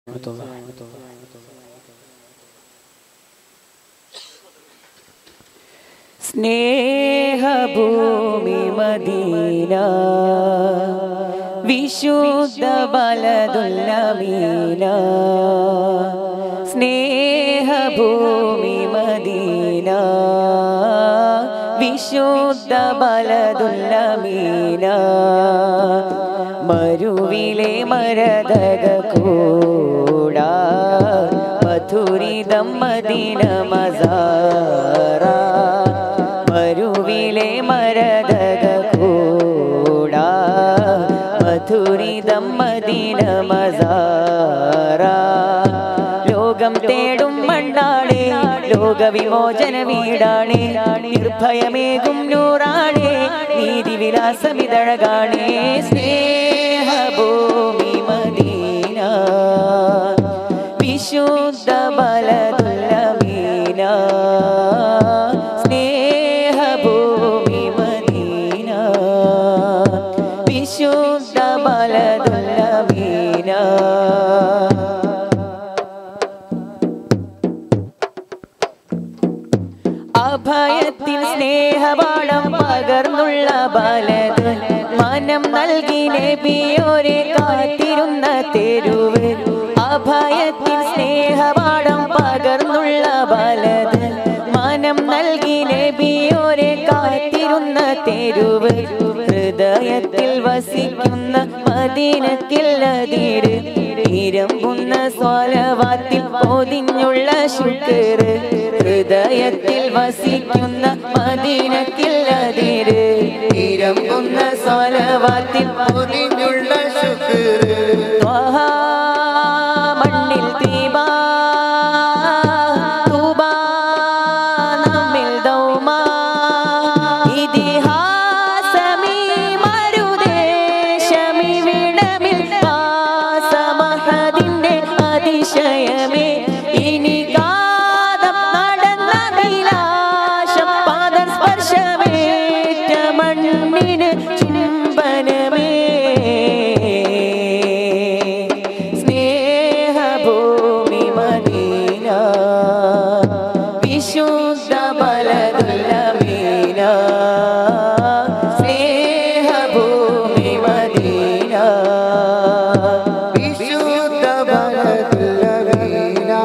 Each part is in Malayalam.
സ്നേഹഭൂമി മദീന വിശുദ്ധ ബലദുല്ലമീന സ്നേഹഭൂമി മദീന വിശുദ്ധ ബലദുല്ലമീന മരുവിലെ മരതക കൂടാ മധുരിതം മദീന മസാറ മരുവിലെ മരതക കൂടാ മധുരിതം മദീന മസാറ ലോകം തേടും മണ്ണാണേ ലോകവിമോചന വീടാണേ നിർഭയമേകും നൂറാണേ നീതിവിലാസമിതഴകാണേ സ്നേഹഭൂമി മദീന വിശുദ്ധ ബലതുല്ലമീന സ്നേഹഭൂമി മദീന വിശുദ്ധ ബലതുല്ലമീന അഭയത്തിൽ സ്നേഹപാഠം പകർന്നുള്ള ബാലത് മനം നൽകി നബിയോരെ കാത്തിരുന്ന തെരുവ് അഭയത്തിൽ സ്നേഹപാഠം പകർന്നുള്ള ബാലത് മനം നൽകി നബിയോരെ കാത്തിരുന്ന തെരുവ് ഹൃദയത്തിൽ വസിക്കുന്ന മദീനത്തിൽ അതിര് ഇരമ്പുന്ന സ്വലവാത്തിൽ പൊതിഞ്ഞുള്ള ശുക്ർ ഹൃദയത്തിൽ വസിക്കുന്ന മദീനത്തിൽ അതിര് ഇരമ്പുന്ന സ്വലവാത്തിൽ പൊതിഞ്ഞുള്ള ശുക്ർ ത്വഹ മണ്ണിൽ തീബാ തൂബാ നമ്മിൽ ദൗമാ ഇതിഹാസമീ മരുദേശമി വിടമിൽ വാസമഹതിന്റെ അതിശയമേ ഇനി കാതം നടന്ന വിലാശം പാദം സ്പർശമേറ്റ മണ്ണിന് ചുംബനമേ സ്നേഹഭൂമി മദീന വിശുദ്ധ ബലതുല്ലമീന സ്നേഹഭൂമി മദീന വിശുദ്ധ ബലതുല്ലമീന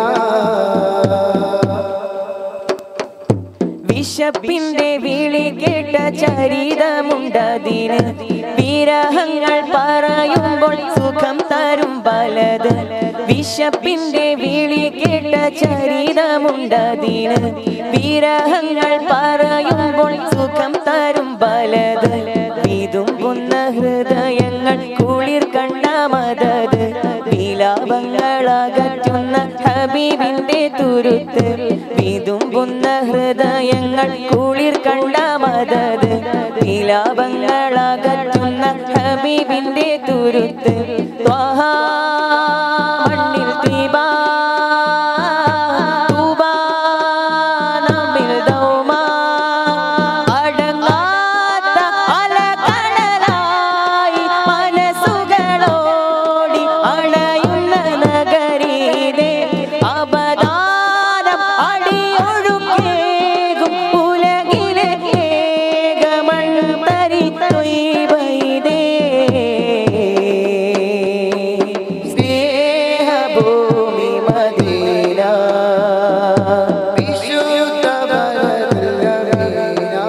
വിശപ്പിന്റെ വിളി കേട്ട ചരിതമുണ്ടതിന് വിരഹങ്ങൾ പറയുമ്പോൾ സുഖം തരും ബലത് വിശപ്പിന്റെ വിളി കേട്ട ചരിതമുണ്ടതിന് വിരഹങ്ങൾ പറയുമ്പോൾ സുഖം തരും ബലത് വിതുമ്പുന്ന ഹൃദയങ്ങൾ കുളിർ കണ്ട മദത് വിലാപങ്ങളകറ്റുന്ന ഹബീബിന്റെ തുരുത്ത് വിതുമ്പുന്ന ഹൃദയങ്ങൾ കുളിർ കണ്ട മദത് വിലാപങ്ങളകറ്റുന്ന ഹബീബിന്റെ തുരുത്ത് ത്വഹ മണ്ണിൽ തീബാ തൂബാ നമ്മിൽ ദൗമാ അടങ്ങാത്ത അലകടലായി മനസ്സുകളോടി അണയുന്ന നഗരീതേ അപദാനം അടിയൊഴുക്കേകും ഉലകിലെ ഏകമൺതരി തൊയ്ബൈതേ സ്നേഹഭൂമി മദീന വിശുദ്ധ ബലതുല്ലമീന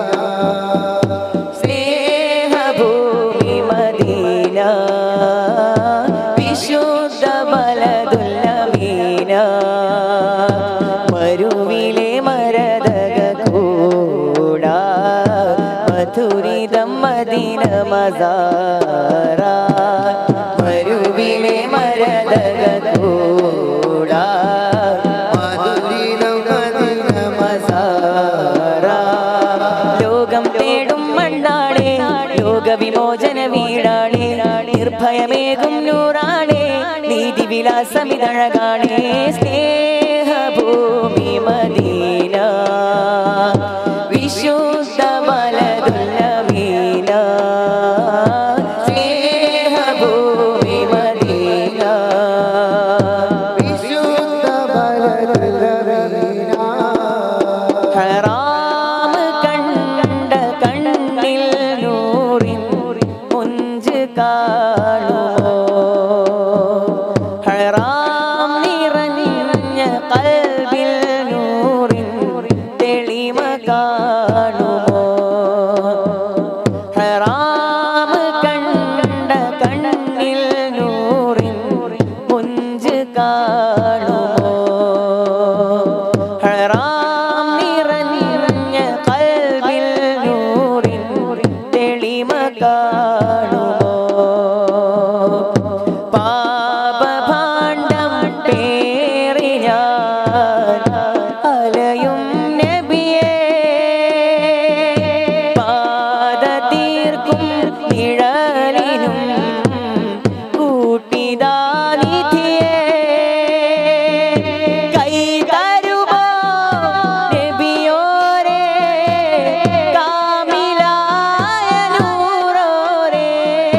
സ്നേഹഭൂമി മദീന വിശുദ്ധ ബലതുല്ലമീന മരുവിലെ മരതക കൂടാ മധുരിതം മദീന മസാറ മരുവിലെ മരതക കൂടാ മധുരിതം മദീന മസാറ ലോകം തേടും മണ്ണാണേ ലോകവിമോചന വീടാണേ നിർഭയമേകും നൂറാണേ നീതിവിലാസമിതഴകാണേ സ്നേഹഭൂമി മദീന വിശുദ്ധ ബലതുല്ലമീന സ്നേഹഭൂമി മദീന കാണുമോ ഹറാം നിറഞ്ഞ കൽവിൽ നൂറിൻ തെളിമ കാണുമോ പാപഭാണ്ഡം പേറി ഞാൻ അലയും നബിയേ പാത തീർക്കും നിഴലിനും കൂട്ടിദാനിധിയേ കൈ തരുമോ നബിയോരേ കാമിലായ നൂറോരേ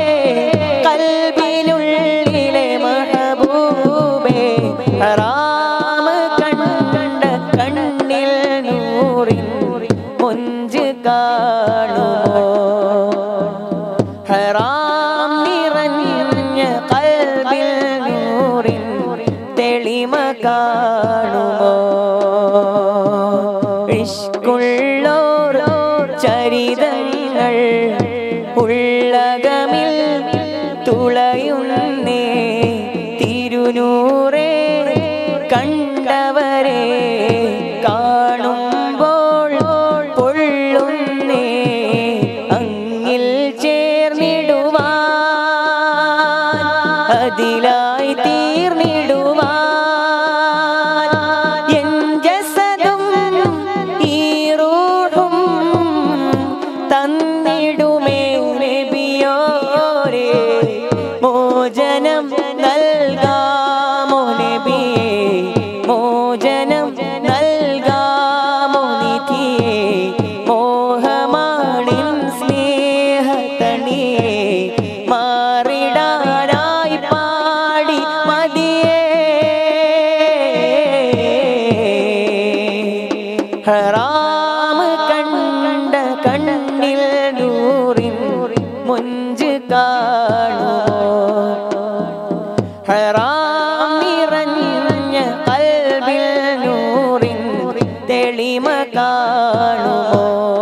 കൽബിനുള്ളിലെ മഹബൂബേ ഹറാമ കണ്ട കണ്ണിൽ നൂറിൻ മുഞ്ച് കാണുമോ ഹറാം നിറഞ്ഞ കൽബിൽ നൂറിൻ തെളിമ കാണുമോ ഇഷ്കുള്ളോർ ചരിതങ്ങൾ ഉള്ളകമിൽ തുളയുന്നേ തിരുനൂറേ കണ്ടവരെ കാണുമ്പോൾ പൊള്ളുന്നേ അങ്ങിൽ ചേർന്നിടുവാൻ അതിലായി തീർന്നിടുവാൻ എൻ ജസദും ഈ റൂഹും തന്നിടുമേ നബിയോരേ മോചനം നൽകാമോ നബിയേ മോചനം നൽകാമോ നിധിയേ മോഹമാണിൻ സ്നേഹത്തണിയേ മാറിടാനായി പാടി മതിയേ ഹറാമ് കണ്ട കണ്ണിൽ നൂറിൻ മുഞ്ച് കാണുമോ ഹറാം നിറഞ്ഞ കൽബിൽ നൂറിൻ തെളിമ കാണുമോ